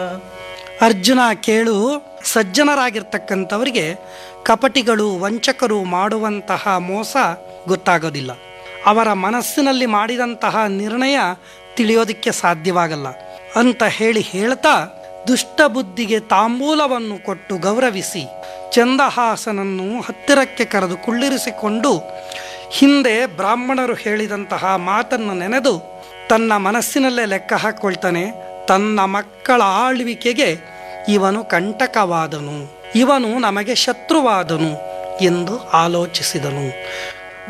ಅರ್ಜುನ ಕೇಳು ಸಜ್ಜನರಾಗಿರ್ತಕ್ಕಂಥವರಿಗೆ ಕಪಟಿಗಳು ವಂಚಕರು ಮಾಡುವಂತಹ ಮೋಸ ಗೊತ್ತಾಗೋದಿಲ್ಲ ಅವರ ಮನಸ್ಸಿನಲ್ಲಿ ಮಾಡಿದಂತಹ ನಿರ್ಣಯ ತಿಳಿಯೋದಕ್ಕೆ ಸಾಧ್ಯವಾಗಲ್ಲ ಅಂತ ಹೇಳಿ ಹೇಳ್ತಾ ದುಷ್ಟ ಬುದ್ಧಿಗೆ ತಾಂಬೂಲವನ್ನು ಕೊಟ್ಟು ಗೌರವಿಸಿ ಚಂದಹಾಸನನ್ನು ಹತ್ತಿರಕ್ಕೆ ಕರೆದು ಕುಳ್ಳಿರಿಸಿಕೊಂಡು ಹಿಂದೆ ಬ್ರಾಹ್ಮಣರು ಹೇಳಿದಂತಹ ಮಾತನ್ನು ನೆನೆದು ತನ್ನ ಮನಸ್ಸಿನಲ್ಲೇ ಲೆಕ್ಕ ಹಾಕ್ಕೊಳ್ತಾನೆ ತನ್ನ ಮಕ್ಕಳ ಆಳ್ವಿಕೆಗೆ ಇವನು ಕಂಟಕವಾದನು ಇವನು ನಮಗೆ ಶತ್ರುವಾದನು ಎಂದು ಆಲೋಚಿಸಿದನು